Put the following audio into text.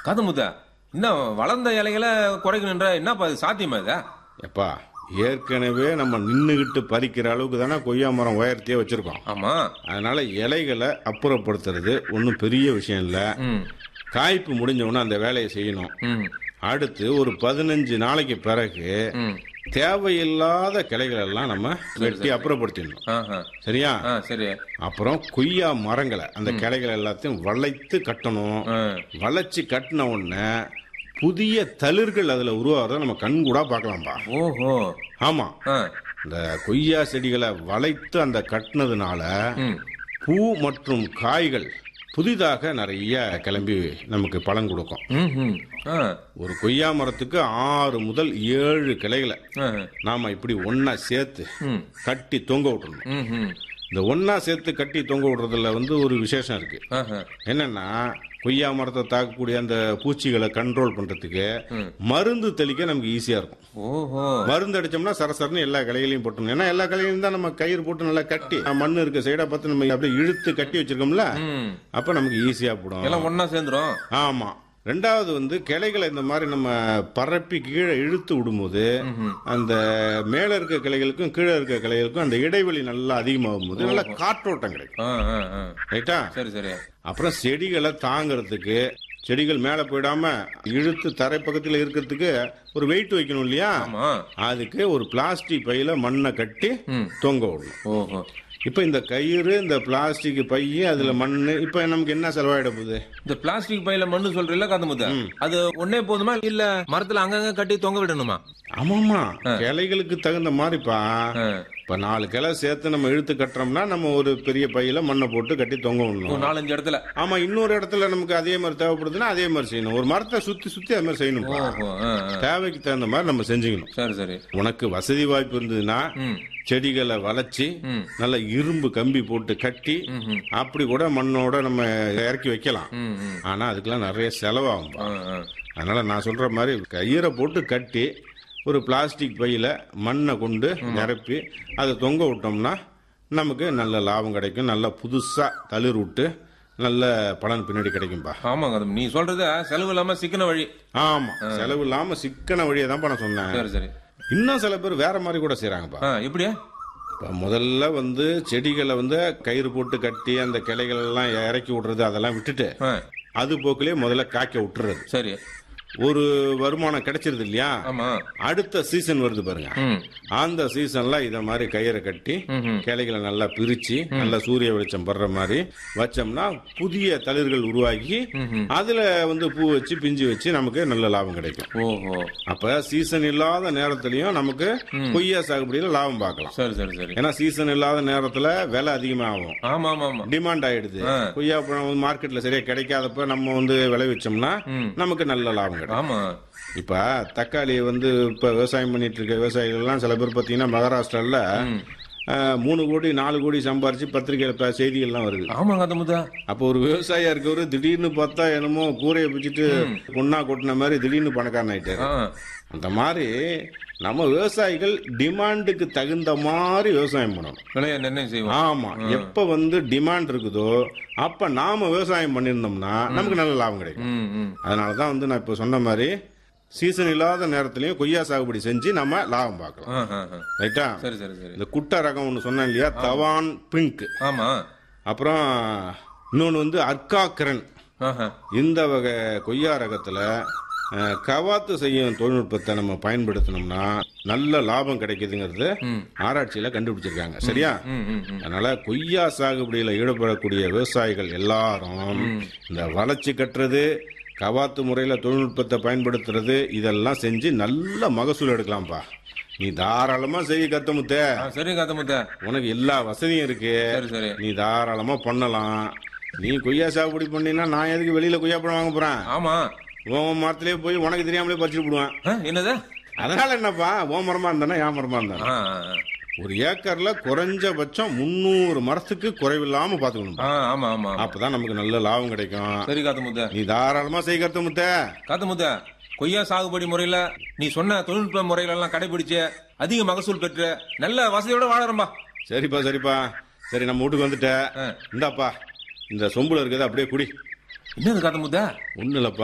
காத்தமுத்தா இன்னும் வளர்ந்த இலைகளை குறைக்கணுன்ற என்னப்பா இது சாத்தியமா இதா எப்பா ஏற்கனவே நம்ம நின்றுகிட்டு பறிக்கிற அளவுக்கு தானே கொய்யா மரம் உயர்த்தியே வச்சிருக்கோம் ஆமா அதனால இலைகளை அப்புறப்படுத்துறது ஒன்றும் பெரிய விஷயம் இல்லை ம் காய்ப்பு முடிஞ்ச உடனே அந்த வேலையை செய்யணும் ம் அடுத்து ஒரு பதினஞ்சு நாளைக்கு பிறகு ம் தேவையில்லாத கிளைகள் எல்லாம் நம்ம வெட்டி அப்புறப்படுத்திடணும் ஆஹா சரியா ஆ சரி அப்புறம் கொய்யா மரங்களை அந்த கிளைகள் எல்லாத்தையும் வளைத்து கட்டணும் ஆ வளைச்சு கட்டின உடனே புதிய தளிர்கள் அதுல உருவாகிறத நம்ம கண் கூட பார்க்கலாம்பா ஓஹோ ஆமா ஆ இந்த கொய்யா செடிகளை வளைத்து அந்த கட்டினதுனால ம் பூ மற்றும் காய்கள் புதிதாக நிறைய கிளம்பி நமக்கு பலன் கொடுக்கும் ம் ம் ஆ ஒரு கொய்யா மரத்துக்கு ஆறு முதல் ஏழு கிளைகளை ஆ நாம இப்படி ஒண்ணா சேர்த்து ம் கட்டி தொங்க விட்டுறணும் ம் ம் இந்த ஒண்ணா சேர்த்து கட்டி தொங்க விடுறதுல வந்து ஒரு விசேஷம் இருக்கு ஆஹா என்னன்னா கொய்யா மரத்தை தாக்கக்கூடிய அந்த பூச்சிகளை கண்ட்ரோல் பண்றதுக்கு மருந்து தெளிக்க நமக்கு ஈஸியா இருக்கும் ஓஹோ மருந்து அடிச்சோம்னா சரசரன்னு எல்லா கிளைகளையும் போட்டணும் ஏன்னா எல்லா கிளைகளையும் தான் நம்ம கயிறு போட்டு நல்லா கட்டி மண்ணு இருக்க சைடா பார்த்து நம்ம அப்படியே இழுத்து கட்டி வச்சிருக்கோம்ல ம் அப்ப நமக்கு ஈஸியா போடும் எல்லாம் ஒண்ணா சேர்ந்துரும் ஆமா ரெண்டாவது வந்து கிளைகளை இந்த மாதிரி நம்ம பரப்பி கீழே இழுத்து விடும்போது அந்த மேல இருக்க கிளைகளுக்கும் கீழே இருக்க கிளைகளுக்கும் அந்த இடைவெளி நல்லா அதிகமாகும் போது நல்லா காற்றோட்டம் கிடைக்கும் ஆ ஆ ஆ ரைட்டா சரி சரி அப்புறம் செடிகளை தாங்கிறதுக்கு செடிகள் மேலே போயிடாம இழுத்து தரை பக்கத்தில் இருக்கிறதுக்கு ஒரு வெயிட் வைக்கணும் இல்லையா ஆமா அதுக்கு ஒரு பிளாஸ்டிக் பையில மண்ணை கட்டி ம் தொங்க விடணும் ஓஹோ இப்போ இந்த கயிறு இந்த பிளாஸ்டிக் பை அதுல மண்ணு இப்போ நமக்கு என்ன செலவாயிட போகுது இந்த பிளாஸ்டிக் பையில மண்ணு சொல்றீல்ல காத்தமுத்தா அது ஒன்னே போதுமா இல்ல மரத்துல அங்கங்க கட்டி தொங்க விடணுமா ஆமாமா கிளைகளுக்கு தகுந்த மாதிரிப்பா ஆ. இப்ப நாலு கிளை சேர்த்து நம்ம இழுத்து கட்டுறோம்னா நம்ம ஒரு பெரிய பையில மண்ணை போட்டு கட்டி தொங்க ஒரு விடணும் நாலஞ்சு இடத்துல ஆமா இன்னொரு இடத்துல நமக்கு அதே மாதிரி தேவைப்படுதுன்னா அதே மாதிரி செய்யணும் ஒரு மரத்தை சுத்தி சுத்தி அது மாதிரி செய்யணும்ப்பா ஓஹோ ஆ, ஆ. தேவைக்கு தகுந்த மாதிரி நம்ம செஞ்சுக்கணும் சரி சரி உனக்கு வசதி வாய்ப்பு இருந்ததுன்னா ம் செடிகளை வளைச்சி ம். நல்ல இரும்பு கம்பி போட்டு கட்டி ம். அப்படி கூட மண்ணோட நம்ம இறக்கி வைக்கலாம் ம் ம் ஆனா அதுக்கெல்லாம் நிறைய செலவாகும் ஆ ஆ அதனால நான் சொல்ற மாதிரி கயிறை போட்டு கட்டி ஒரு பிளாஸ்டிக் பையில மண்ணை கொண்டு நிரப்பி அதை தொங்க விட்டோம்னா நமக்கு நல்ல லாபம் கிடைக்கும் நல்ல புதுசா தளிர் விட்டு நல்ல பலன் பின்னாடி கிடைக்கும்பா ஆமா காத்தம் நீ சொல்றது செலவு இல்லாம சிக்கன வழி ஆமா செலவு இல்லாம சிக்கன வழியை தான் நான் சொன்னேன் சரி சரி இன்னும் சில பேர் வேற மாதிரி கூட செய்றாங்கப்பா ஆ எப்படியா இப்ப முதல்ல வந்து செடிகளை வந்து கயிறு போட்டு கட்டி அந்த கிளைகள் எல்லாம் இறக்கி விடுறது அதெல்லாம் விட்டுட்டு ஆ அது போக்கிலே முதல்ல காய்க்க விட்டுறது சரி ஒரு வருமானம் கிடைச்சிருது இல்லையா ஆமா அடுத்த சீசன் வருது பாருங்க ம் அந்த சீசன்ல இத மாதிரி கயிறை கட்டி ம்ஹும். கிளைகளை நல்லா பிரிச்சு நல்லா சூரிய வெளிச்சம் படுற மாதிரி வச்சோம்னா புதிய தளிர்கள் உருவாக்கி ம்ஹும். அதுல வந்து பூ வச்சு பிஞ்சு வச்சு நமக்கு நல்ல லாபம் கிடைக்கும் ஓஹோ அப்ப சீசன் இல்லாத நேரத்திலயும் நமக்கு கொய்யா சாகுபடியில லாபம் பார்க்கலாம் சரி சரி சரி ஏன்னா சீசன் இல்லாத நேரத்துல விலை அதிகமாகும் ஆமா ஆமா ஆமா டிமாண்ட் ஆயிடுது ஆ. கொய்யா பழம் வந்து மார்க்கெட்ல சரியா கிடைக்காதப்ப நம்ம வந்து விளைவிச்சோம்னா ம். நமக்கு நல்ல லாபம் கிடைக்கும் ஆமா இப்ப தக்காளி வந்து இப்ப விவசாயம் பண்ணிட்டு இருக்க விவசாயிகள் எல்லாம் சில பேர் பாத்தீங்கன்னா மகாராஷ்டிரால அஹ், மூணு கோடி நாலு கோடி சம்பாரிச்சு பத்திரிகையில ப- செய்திகள்லாம் வருது ஆமா காத்தமுத்தா அப்போ ஒரு விவசாயியா இருக்கவரு திடீர்னு பார்த்தா என்னமோ கூரையை பிடிச்சிட்டு பொண்ணா கொட்டின மாதிரி திடீர்னு பணக்காரன் ஆயிட்டாரு ஆ அந்த மாதிரி நம்ம விவசாயிகள் டிமாண்டுக்கு தகுந்த மாதிரி விவசாயம் பண்ணணும் விலையை நிர்ணயம் செய்வோம் ஆமா எப்ப வந்து டிமாண்ட் இருக்குதோ அப்ப நாம விவசாயம் பண்ணியிருந்தோம்னா நமக்கு நல்ல லாபம் கிடைக்கும் ம் ம் அதனாலதான் வந்து நான் இப்ப சொன்ன மாதிரி சீசன் இல்லாத நேரத்திலயும் கொய்யா சாகுபடி செஞ்சு நம்ம லாபம் பார்க்கலாம் ஆ ஆ ஆ. ரைட்டா சரி சரி சரி இந்த குட்டை ரகம் ஒன்று சொன்னேன் இல்லையா தவான் பிங்க் ஆமா அப்புறம் இன்னொன்று வந்து அர்க்காக்கிரன் ஆஹா இந்த வகை கொய்யா ரகத்துல அஹ், கவாத்து செய்யும் தொழில்நுட்பத்தை நம்ம பயன்படுத்தினோம்னா நல்ல லாபம் கிடைக்குதுங்கிறது ஆராய்ச்சியில கண்டுபிடிச்சிருக்காங்க சரியா ம் ம் ம் அதனால கொய்யா சாகுபடியில ஈடுபடக்கூடிய விவசாயிகள் எல்லாரும் இந்த வளர்ச்சி கட்டுறது கவாத்து முறையில தொழில்நுட்பத்தை பயன்படுத்துறது இதெல்லாம் செஞ்சு நல்ல மகசூல் எடுக்கலாம்ப்பா நீ தாராளமா செய்ய கத்தமுத்த ஆ, சரி காத்தமுத்தா உனக்கு எல்லா வசதியும் இருக்கு சரி சரி நீ தாராளமா பண்ணலாம் நீ கொய்யா சாகுபடி பண்ணினா நான் எதுக்கு வெளியில கொய்யா பழம் வாங்க போறேன் ஆமா உன் மரத்திலேயே போய் உனக்கு தெரியாமலே பறிச்சுட்டு போடுவேன் ஆ, என்னது அதனால என்னப்பா ஓ மரமா இருந்தானே என் மரமா இருந்தானே ஆ ஆ, ஆ. ஒரு ஏக்கர்ல குறைஞ்சபட்சம் முந்நூறு மரத்துக்கு குறைவில்லாம பாத்துக்கணும் ஆ ஆமா ஆமா ஆமா. அப்பதான் நமக்கு நல்ல லாபம் கிடைக்கும் சரி காத்தமுத்தா நீ தாராளமா செய்கிறது முத்த காத்தமுத்தா கொய்யா சாகுபடி முறையில நீ சொன்ன தொழில்நுட்ப முறையில எல்லாம் கடைபிடிச்சு அதிக மகசூல் பெற்று நல்ல வசதியோட வாழறோம்பா சரிப்பா சரிப்பா சரி நம்ம வீட்டுக்கு வந்துட்ட ஆ. இந்தாப்பா இந்த சொம்புல இருக்கிறத அப்படியே குடி என்னது காத்தமுத்தா ஒண்ணு இல்லப்பா